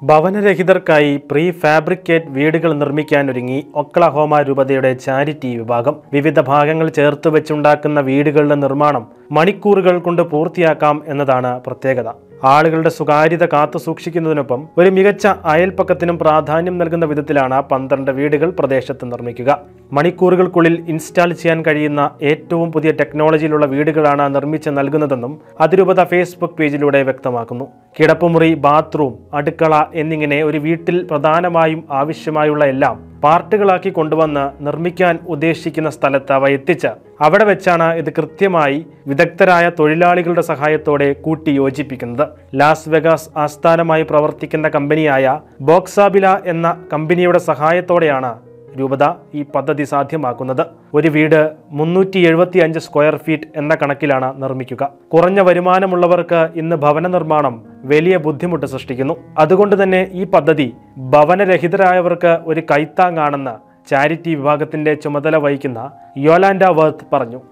ഭവനരഹിതർക്കായി pre fabricate വീടുകൾ നിർമ്മിക്കാനൊരുങ്ങി Oklahoma രൂപതയുടെ charity വിഭാഗം വിവിധ ഭാഗങ്ങൾ ചേർത്ത് വെച്ചുണ്ടാക്കുന്ന വീടുകളുടെ നിർമ്മാണം മണിക്കൂറുകൾ കൊണ്ട് പൂർത്തിയാക്കാം എന്നതാണ് പ്രത്യേകത ആളുകളുടെ സ്വകാര്യത കാത്തു സൂക്ഷിക്കുന്നതിനൊപ്പം ഒരു മികച്ച അയൽപ്പക്കത്തിനും പ്രാധാന്യം നൽകുന്ന വിധത്തിലാണ് പന്ത്രണ്ട് വീടുകൾ പ്രദേശത്ത് നിർമ്മിക്കുക മണിക്കൂറുകൾക്കുള്ളിൽ ഇൻസ്റ്റാൾ ചെയ്യാൻ കഴിയുന്ന ഏറ്റവും പുതിയ ടെക്നോളജിയിലുള്ള വീടുകളാണ് നിർമ്മിച്ച് നൽകുന്നതെന്നും അതിരൂപത ഫേസ്ബുക്ക് പേജിലൂടെ വ്യക്തമാക്കുന്നു കിടപ്പുമുറി ബാത്റൂം അടുക്കള എന്നിങ്ങനെ ഒരു വീട്ടിൽ പ്രധാനമായും ആവശ്യമായുള്ള എല്ലാം പാർട്ടുകളാക്കി കൊണ്ടുവന്ന് നിർമ്മിക്കാൻ ഉദ്ദേശിക്കുന്ന സ്ഥലത്ത് അവ എത്തിച്ച് അവിടെ വെച്ചാണ് ഇത് കൃത്യമായി വിദഗ്ധരായ തൊഴിലാളികളുടെ സഹായത്തോടെ കൂട്ടി യോജിപ്പിക്കുന്നത് ലാസ് വെഗാസ് ആസ്ഥാനമായി പ്രവർത്തിക്കുന്ന കമ്പനിയായ ബോക്സാബില എന്ന കമ്പനിയുടെ സഹായത്തോടെയാണ് രൂപത ഈ പദ്ധതി സാധ്യമാക്കുന്നത് ഒരു വീട് മുന്നൂറ്റി എഴുപത്തി അഞ്ച് സ്ക്വയർ ഫീറ്റ് എന്ന കണക്കിലാണ് നിർമ്മിക്കുക കുറഞ്ഞ വരുമാനമുള്ളവർക്ക് ഇന്ന് ഭവന നിർമ്മാണം വലിയ ബുദ്ധിമുട്ട് സൃഷ്ടിക്കുന്നു അതുകൊണ്ട് തന്നെ ഈ പദ്ധതി ഭവനരഹിതരായവർക്ക് ഒരു കൈത്താങ്ങാണെന്ന് ചാരിറ്റി വിഭാഗത്തിന്റെ ചുമതല വഹിക്കുന്ന യോലാൻഡ വർത്ത് പറഞ്ഞു